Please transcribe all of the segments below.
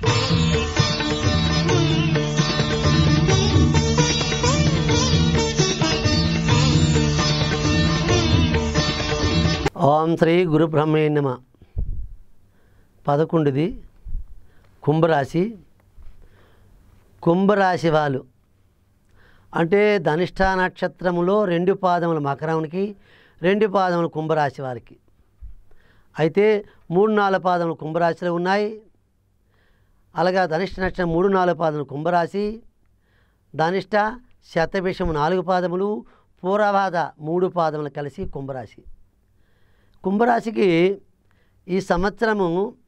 ఓం శ్రీ గురు బ్రహ్మే నమ పదకొండుది కుంభరాశి కుంభరాశి వాళ్ళు అంటే ధనిష్ట నక్షత్రములో రెండు పాదములు మకరానికి రెండు పాదములు కుంభరాశి వారికి అయితే మూడు నాలుగు పాదములు కుంభరాశిలో ఉన్నాయి అలాగా ధనిష్ట నక్షత్రం మూడు నాలుగు పాదములు కుంభరాశి ధనిష్ట శతభిషం నాలుగు పాదములు పూర్వపాద మూడు పాదములు కలిసి కుంభరాశి కుంభరాశికి ఈ సంవత్సరము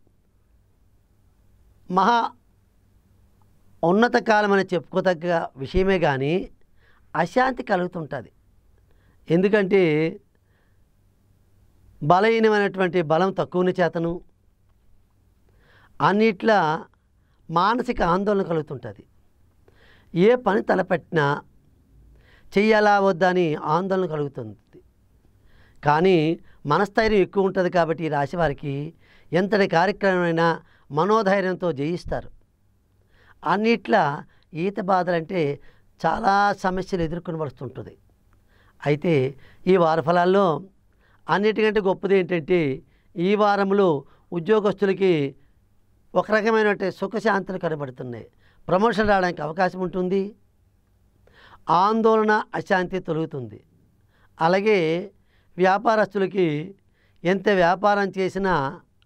మహా ఉన్నత కాలం అని చెప్పుకోదగ్గ విషయమే కానీ అశాంతి కలుగుతుంటుంది ఎందుకంటే బలహీనమైనటువంటి బలం తక్కువని చేతను అన్నిట్లా మానసిక ఆందోళన కలుగుతుంటుంది ఏ పని తలపెట్టినా చెయ్యాలా వద్దా అని ఆందోళన కలుగుతుంది కానీ మనస్థైర్యం ఎక్కువ ఉంటుంది కాబట్టి ఈ రాశి వారికి ఎంతటి కార్యక్రమమైనా మనోధైర్యంతో జయిస్తారు అన్నిట్లా ఈత బాధలంటే చాలా సమస్యలు ఎదుర్కొని వస్తుంటుంది అయితే ఈ వార ఫలాల్లో అన్నిటికంటే గొప్పది ఏంటంటే ఈ వారంలో ఉద్యోగస్తులకి ఒక రకమైన సుఖశాంతులు కనబడుతున్నాయి ప్రమోషన్ రావడానికి అవకాశం ఉంటుంది ఆందోళన అశాంతి తొలుగుతుంది అలాగే వ్యాపారస్తులకి ఎంత వ్యాపారం చేసినా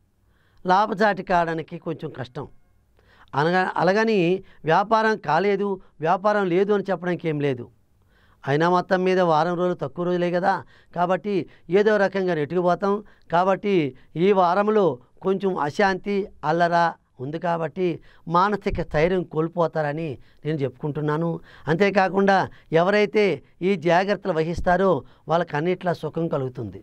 లాభసాటి కావడానికి కొంచెం కష్టం అనగా అలాగని వ్యాపారం కాలేదు వ్యాపారం లేదు అని చెప్పడానికి ఏం లేదు అయినా మొత్తం మీద వారం రోజులు తక్కువ రోజులే కదా కాబట్టి ఏదో రకంగా నెట్టుకుపోతాం కాబట్టి ఈ వారంలో కొంచెం అశాంతి అల్లరా ఉంది కాబట్టి మానసిక స్థైర్యం కోల్పోతారని నేను చెప్పుకుంటున్నాను అంతేకాకుండా ఎవరైతే ఈ జాగ్రత్తలు వహిస్తారో వాళ్ళకి అన్నిట్లా సుఖం కలుగుతుంది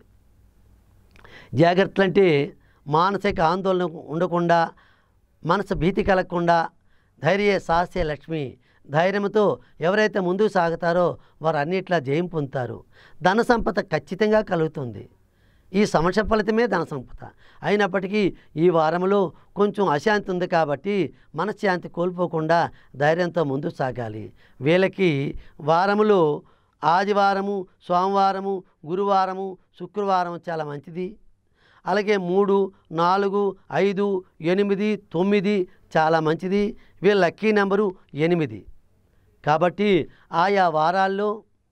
జాగ్రత్తలు అంటే మానసిక ఆందోళన ఉండకుండా మనసు భీతి కలగకుండా ధైర్య సాహస్య లక్ష్మి ధైర్యంతో ఎవరైతే ముందుకు సాగుతారో వారు అన్నిట్లా జయం పొందుతారు ధన సంపద ఖచ్చితంగా కలుగుతుంది ఈ సమస్య ఫలితమే ధన సంపద అయినప్పటికీ ఈ వారంలో కొంచెం అశాంతి ఉంది కాబట్టి మనశ్శాంతి కోల్పోకుండా ధైర్యంతో ముందుకు సాగాలి వీళ్ళకి వారములో ఆదివారము సోమవారము గురువారము శుక్రవారం చాలా మంచిది అలాగే మూడు నాలుగు ఐదు ఎనిమిది తొమ్మిది చాలా మంచిది వీళ్ళ లక్కీ నెంబరు ఎనిమిది కాబట్టి ఆయా వారాల్లో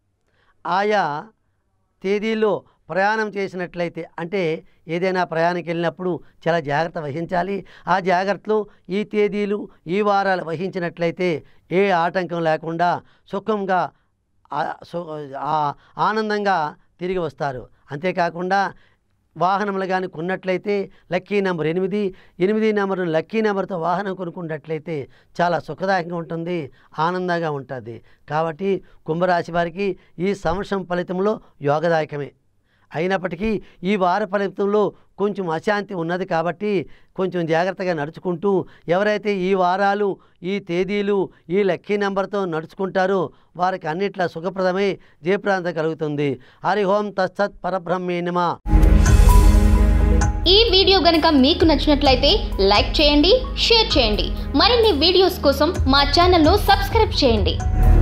ఆయా తేదీల్లో ప్రయాణం చేసినట్లయితే అంటే ఏదైనా ప్రయాణానికి వెళ్ళినప్పుడు చాలా జాగ్రత్త వహించాలి ఆ జాగ్రత్తలు ఈ తేదీలు ఈ వారాలు వహించినట్లయితే ఏ ఆటంకం లేకుండా సుఖంగా ఆ- సు- ఆ- ఆనందంగా తిరిగి వస్తారు అంతేకాకుండా వాహనములు కానీ కొన్నట్లయితే లక్కీ నెంబర్ ఎనిమిది ఎనిమిది నెంబర్ లక్కీ నెంబర్తో వాహనం కొనుక్కున్నట్లయితే చాలా సుఖదాయకంగా ఉంటుంది ఆనందంగా ఉంటుంది కాబట్టి కుంభరాశి వారికి ఈ సంవత్సరం ఫలితంలో యోగదాయకమే అయినప్పటికీ ఈ వార ఫలితంలో కొంచెం అశాంతి ఉన్నది కాబట్టి కొంచెం జాగ్రత్తగా నడుచుకుంటూ ఎవరైతే ఈ వారాలు ఈ తేదీలు ఈ లక్కీ నెంబర్తో నడుచుకుంటారో వారికి అన్నిట్లా సుఖప్రదమై జయప్రాంతం కలుగుతుంది హరి ఓం తత్సత్ పరబ్రహ్మే నమః ఈ వీడియో గనక మీకు నచ్చినట్లయితే లైక్ చేయండి షేర్ చేయండి మరిన్ని వీడియోస్ కోసం మా ఛానల్ను సబ్స్క్రైబ్ చేయండి